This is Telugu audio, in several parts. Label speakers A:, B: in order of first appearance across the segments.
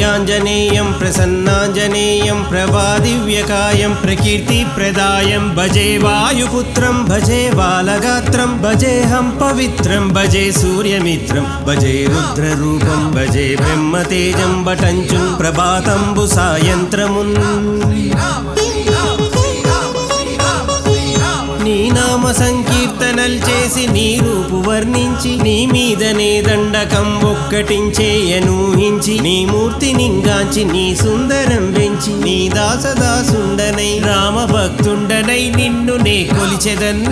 A: ప్రసన్నాంజనేయం ప్రసన్నాంజనేయం ప్రభాదివ్యకాయం ప్రకీర్తిప్రదాయం భజే వాయుపుత్రం భజే బాలగాత్రం భజేహం పవిత్రం భజే సూర్యమిత్రం భజే రుద్రరూపం భజే బ్రహ్మతేజం బటంచుం ప్రభాతంబు సాయంత్రమున్ నీ నామ సంకీర్తనలు చేసి నీ రూపు వర్ణించి నీ మీదనే దండకం ఒక్కటించేయనూహించి నీ మూర్తి నింగాంచి నీ సుందరం వెంచి నీ దాసదాసుండనై రామ భక్తుండనై నిన్ను నే కొలిచెదన్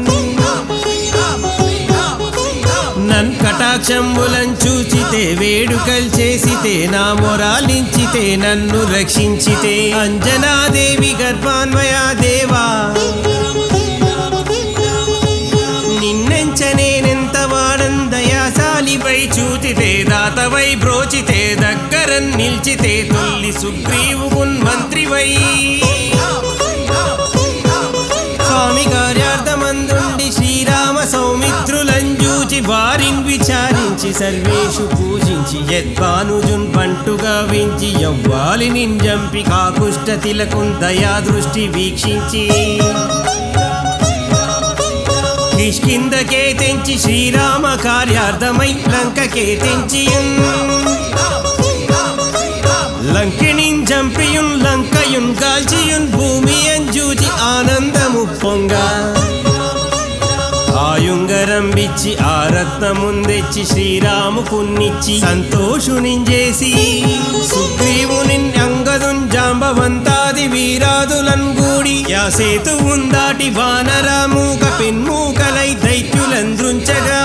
A: నన్ కటాక్షంబులం చూచితే వేడుకలు చేసితే నా మొరాలించితే నన్ను రక్షించితే అంజనాదేవి గర్భాన్వయా దేవా నిన్నెంచనేనెంత వాడందయాశాలిపై చూచితే దాతవై బ్రోచితే దగ్గర నిల్చితే తొల్లి సుగ్రీవుకున్ మంత్రివై స్వామి కార్యార్థమందుండి శ్రీరామ సౌమిత్రులంజూచి వారిని విచారించి సర్వేషు పూజించి యద్భానుజున్ పంటుగా వించి యవ్వాలి నింజంపి కాకుష్ట తిలకున్ దయా దృష్టి వీక్షించి కిష్కిందకే తెంచి శ్రీరామ కార్యార్థమై లంకకే తెంచియున్ లంకిణిన్ జంపియున్ లంకయున్ కాల్చియున్ భూమి అంజూచి ఆనందము పొంగ ఆయుంగరం బిచ్చి ఆ రత్నముందెచ్చి శ్రీరాముకున్నిచ్చి సంతోషునింజేసి సుగ్రీవుని అంగదున్ జాంబవంతాది వీరాదులన్ గూడి యా సేతువున్ దాటి వానరామూక పిన్మూకలై దైత్యులంద్రుంచగా